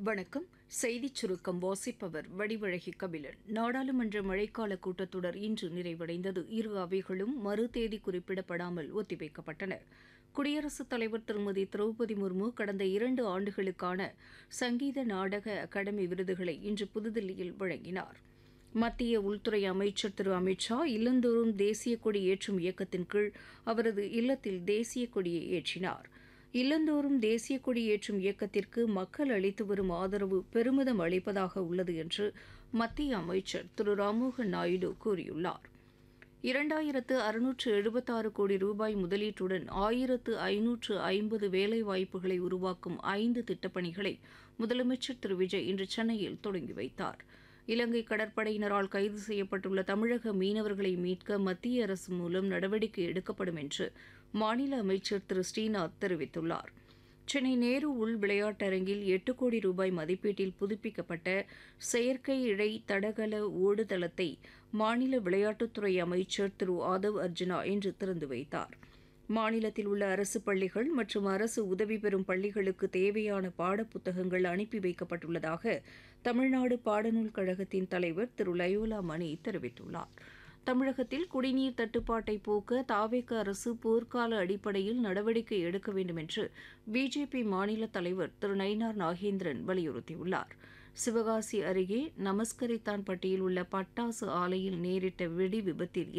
வணக்கம் செய்திச் சுருக்கம் வாசிப்பவர் வடிவழகி கபிலன் நாடாளுமன்ற மழைக்கால கூட்டத்தொடர் இன்று நிறைவடைந்தது இரு அவைகளும் மறு தேதி குறிப்பிடப்படாமல் ஒத்திவைக்கப்பட்டன குடியரசுத் தலைவர் திருமதி திரௌபதி முர்மு கடந்த இரண்டு ஆண்டுகளுக்கான சங்கீத நாடக அகாடமி விருதுகளை இன்று புதுதில்லியில் வழங்கினார் மத்திய உள்துறை அமைச்சர் திரு அமித் ஷா இல்லந்தோறும் தேசிய கொடி ஏற்றும் இயக்கத்தின் கீழ் அவரது இல்லத்தில் தேசிய கொடியை ஏற்றினார் இல்லந்தோறும் தேசிய கொடி ஏற்றும் இயக்கத்திற்கு மக்கள் அளித்து வரும் ஆதரவு பெருமிதம் அளிப்பதாக உள்ளது என்று மத்திய அமைச்சர் திரு ராம்மோகன் நாயுடு கூறியுள்ளார் இரண்டாயிரத்து அறுநூற்று எழுபத்தாறு கோடி ரூபாய் முதலீட்டுடன் ஆயிரத்து ஐநூற்று ஐம்பது வேலைவாய்ப்புகளை உருவாக்கும் ஐந்து திட்டப்பணிகளை முதலமைச்சர் திரு விஜய் இன்று சென்னையில் தொடங்கி வைத்தார் இலங்கை கடற்படையினரால் கைது செய்யப்பட்டுள்ள தமிழக மீனவர்களை மீட்க மத்திய அரசு மூலம் நடவடிக்கை எடுக்கப்படும் என்று மாநில அமைச்சர் திரு ஸ்ரீநாத் தெரிவித்துள்ளார் சென்னை நேரு உள் விளையாட்டரங்கில் எட்டு கோடி ரூபாய் மதிப்பீட்டில் புதுப்பிக்கப்பட்ட செயற்கை இழை தடகள ஓடுதளத்தை மாநில விளையாட்டுத்துறை அமைச்சர் திரு ஆதவ் அர்ஜுனா இன்று திறந்து வைத்தார் மாநிலத்தில் உள்ள அரசு பள்ளிகள் மற்றும் அரசு உதவி பெறும் பள்ளிகளுக்கு தேவையான பாடப்புத்தகங்கள் அனுப்பி வைக்கப்பட்டுள்ளதாக தமிழ்நாடு பாடநூல் கழகத்தின் தலைவர் திரு லயோலா மணி தெரிவித்துள்ளார் தமிழகத்தில் குடிநீர் தட்டுப்பாட்டை போக்க தாவேக அரசு போர்க்கால அடிப்படையில் நடவடிக்கை எடுக்க வேண்டும் என்று பிஜேபி மாநில தலைவர் திரு நயினார் நாகேந்திரன் வலியுறுத்தியுள்ளார் சிவகாசி அருகே நமஸ்கரித்தான் பட்டியில் உள்ள பட்டாசு ஆலையில் நேரிட்ட வெடி விபத்தில்